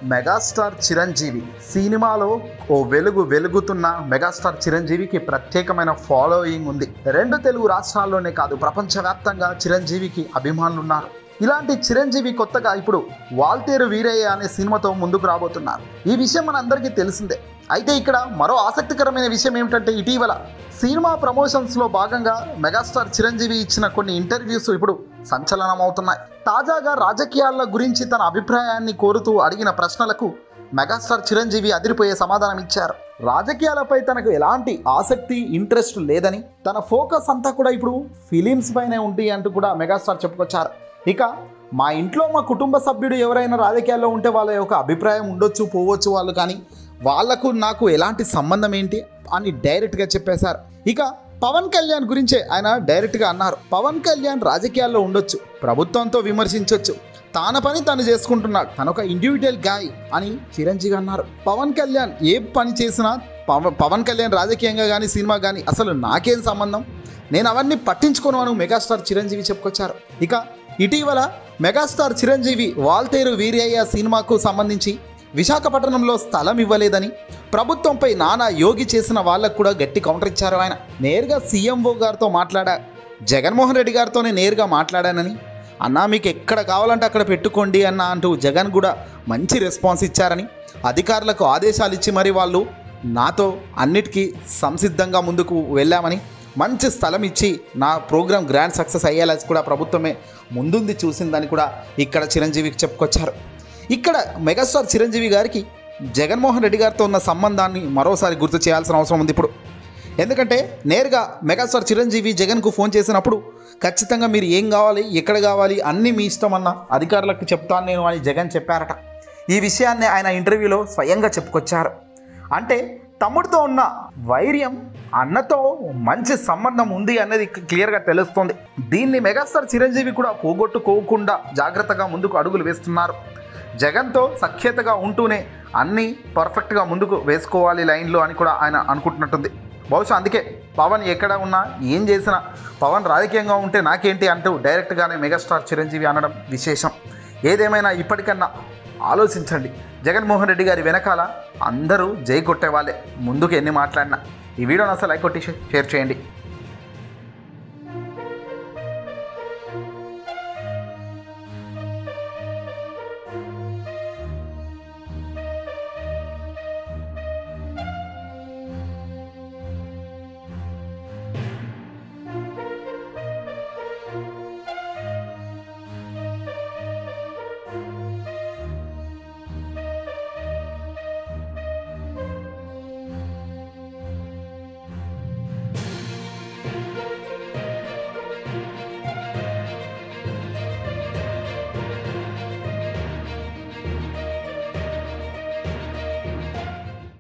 megastar Chiranjeevi సినిమాలో ఓ వెలుగు వెలుగుతున్న మెగాస్టార్ చిరంజీవికి ప్రత్యేకమైన ఫాలోయింగ్ ఉంది రెండు తెలుగు రాష్ట్రాల్లోనే కాదు ప్రపంచవ్యాప్తంగా చిరంజీవికి అభిమానులు ఉన్నారు ఇలాంటి చిరంజీవి కొత్తగా ఇప్పుడు వాల్తేరు వీరయ్య అనే సినిమాతో ముందుకు రాబోతున్నారు ఈ విషయం మనందరికీ తెలిసిందే అయితే ఇక్కడ మరో ఆసక్తికరమైన విషయం ఏమిటంటే ఇటీవల సినిమా ప్రమోషన్స్లో భాగంగా మెగాస్టార్ చిరంజీవి ఇచ్చిన కొన్ని ఇంటర్వ్యూస్ ఇప్పుడు సంచలనం అవుతున్నాయి తాజాగా రాజకీయాల గురించి తన అభిప్రాయాన్ని కోరుతూ అడిగిన ప్రశ్నలకు మెగాస్టార్ చిరంజీవి అదిరిపోయే సమాధానం ఇచ్చారు రాజకీయాలపై తనకు ఎలాంటి ఆసక్తి ఇంట్రెస్ట్ లేదని తన ఫోకస్ అంతా కూడా ఇప్పుడు ఫిలిమ్స్ పైనే ఉంది అంటూ కూడా మెగాస్టార్ చెప్పుకొచ్చారు ఇక మా ఇంట్లో మా కుటుంబ సభ్యుడు ఎవరైనా రాజకీయాల్లో ఉంటే వాళ్ళ యొక్క అభిప్రాయం ఉండొచ్చు పోవచ్చు వాళ్ళు కానీ వాళ్లకు నాకు ఎలాంటి సంబంధం ఏంటి అని డైరెక్ట్గా చెప్పేశారు ఇక పవన్ కళ్యాణ్ గురించే ఆయన డైరెక్ట్గా అన్నారు పవన్ కళ్యాణ్ రాజకీయాల్లో ఉండొచ్చు ప్రభుత్వంతో విమర్శించవచ్చు తన పని తను చేసుకుంటున్నాడు తను ఒక ఇండివిజువల్ గాయ్ అని చిరంజీవి అన్నారు పవన్ కళ్యాణ్ ఏ పని చేసినా పవన్ పవన్ కళ్యాణ్ రాజకీయంగా కానీ సినిమా కానీ అసలు నాకేం సంబంధం నేను అవన్నీ పట్టించుకోను అని మెగాస్టార్ చిరంజీవి చెప్పుకొచ్చారు ఇక ఇటీవల మెగాస్టార్ చిరంజీవి వాల్తేరు వీరయ్య సినిమాకు సంబంధించి విశాఖపట్నంలో స్థలం ఇవ్వలేదని ప్రభుత్వంపై నానా యోగి చేసిన వాళ్ళకు కూడా గట్టి కౌంటర్ ఇచ్చారు ఆయన నేరుగా సీఎంఓ గారితో మాట్లాడా జగన్మోహన్ రెడ్డి గారితోనే నేరుగా మాట్లాడానని అన్నా మీకు ఎక్కడ కావాలంటే అక్కడ పెట్టుకోండి అన్న అంటూ జగన్ కూడా మంచి రెస్పాన్స్ ఇచ్చారని అధికారులకు ఆదేశాలు ఇచ్చి మరి వాళ్ళు నాతో అన్నిటికీ సంసిద్ధంగా ముందుకు వెళ్ళామని మంచి స్థలం ఇచ్చి నా ప్రోగ్రామ్ గ్రాండ్ సక్సెస్ అయ్యేలా కూడా ప్రభుత్వమే ముందుంది చూసిందని కూడా ఇక్కడ చిరంజీవికి చెప్పుకొచ్చారు ఇక్కడ మెగాస్టార్ చిరంజీవి గారికి జగన్మోహన్ రెడ్డి గారితో ఉన్న సంబంధాన్ని మరోసారి గుర్తు చేయాల్సిన అవసరం ఉంది ఇప్పుడు ఎందుకంటే నేరుగా మెగాస్టార్ చిరంజీవి జగన్కు ఫోన్ చేసినప్పుడు ఖచ్చితంగా మీరు ఏం కావాలి ఎక్కడ కావాలి అన్నీ మీ ఇష్టం అన్న అధికారులకు చెప్తాను నేను అని జగన్ చెప్పారట ఈ విషయాన్ని ఆయన ఇంటర్వ్యూలో స్వయంగా చెప్పుకొచ్చారు అంటే తమ్ముడితో ఉన్న వైర్యం అన్నతో మంచి సంబంధం ఉంది అనేది క్లియర్గా తెలుస్తుంది దీన్ని మెగాస్టార్ చిరంజీవి కూడా పోగొట్టుకోకుండా జాగ్రత్తగా ముందుకు అడుగులు వేస్తున్నారు జగన్తో సఖ్యతగా ఉంటూనే అన్నీ పర్ఫెక్ట్గా ముందుకు వేసుకోవాలి లైన్లో అని కూడా ఆయన అనుకుంటున్నట్టుంది బహుశా అందుకే పవన్ ఎక్కడ ఉన్నా ఏం చేసినా పవన్ రాజకీయంగా ఉంటే నాకేంటి అంటూ డైరెక్ట్గానే మెగాస్టార్ చిరంజీవి అనడం విశేషం ఏదేమైనా ఇప్పటికన్నా ఆలోచించండి జగన్మోహన్ రెడ్డి గారి వెనకాల అందరూ జై కొట్టే వాళ్ళే ముందుకు ఎన్ని మాట్లాడినా ఈ వీడియోని అసలు లైక్ కొట్టి షేర్ చేయండి